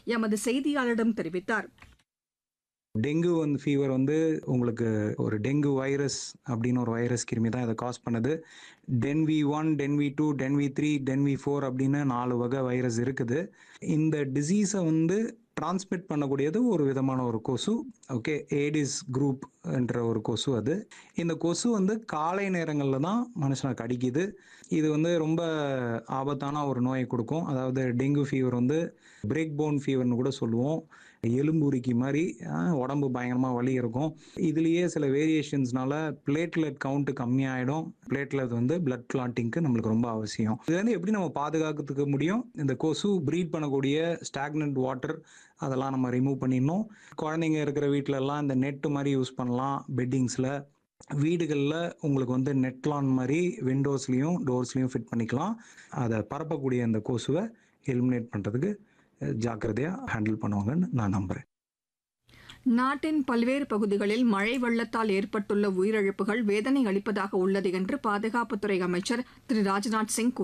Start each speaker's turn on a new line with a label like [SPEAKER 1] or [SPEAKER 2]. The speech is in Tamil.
[SPEAKER 1] எமது செய்தியாளரிடம் தெரிவித்தார்
[SPEAKER 2] டெங்கு வந்து ஃபீவர் வந்து உங்களுக்கு ஒரு டெங்கு வைரஸ் அப்படின்னு ஒரு வைரஸ் கிருமி தான் இதை காஸ் பண்ணுது DENV one DENV two DENV three DENV four அப்படின்னு நாலு வகை வைரஸ் இருக்குது இந்த டிசீஸை வந்து டிரான்ஸ்மிட் பண்ணக்கூடியது ஒரு விதமான ஒரு கொசு ஓகே ஏடிஸ் குரூப் என்ற ஒரு கொசு அது இந்த கொசு வந்து காலை நேரங்களில் தான் மனுஷனை கடிக்குது இது வந்து ரொம்ப ஆபத்தான ஒரு நோயை கொடுக்கும் அதாவது டெங்கு ஃபீவர் வந்து பிரேக் போன் ஃபீவர்னு கூட சொல்லுவோம் எலும்புரிக்கி மாதிரி ஆஹ், உடம்பு பயங்கரமாக வலி இருக்கும் இதுலேயே சில வேரியேஷன்ஸ்னால பிளேட்லெட் கவுண்ட் கம்மியாயிடும் பிளேட்லெட் வந்து பிளட் கிளாட்டிங்க்கு நம்மளுக்கு ரொம்ப அவசியம் இது வந்து எப்படி நம்ம பாதுகாக்கிறதுக்கு முடியும் இந்த கொசு ப்ரீட் பண்ணக்கூடிய ஸ்டாக்னன்ட் வாட்டர் அதெல்லாம் நம்ம ரிமூவ் பண்ணிடணும் குழந்தைங்க இருக்கிற வீட்ல எல்லாம் இந்த நெட்டு மாதிரி யூஸ் பண்ணலாம் பெட்டிங்ஸில் வீடுகளில் உங்களுக்கு வந்து நெட்லான் மாதிரி விண்டோஸ்லேயும் டோர்ஸ்லேயும் ஃபிட் பண்ணிக்கலாம் அதை பரப்பக்கூடிய அந்த கொசுவை எலிமினேட் பண்ணுறதுக்கு ஜாக்கிரதையாக ஹேண்டில் பண்ணுவாங்கன்னு நான் நம்புகிறேன்
[SPEAKER 1] நாட்டின் பல்வேறு பகுதிகளில் மழை வெள்ளத்தால் ஏற்பட்டுள்ள உயிரிழப்புகள் வேதனை அளிப்பதாக உள்ளது என்று பாதுகாப்புத்துறை அமைச்சர் திரு ராஜ்நாத் சிங் கூறினார்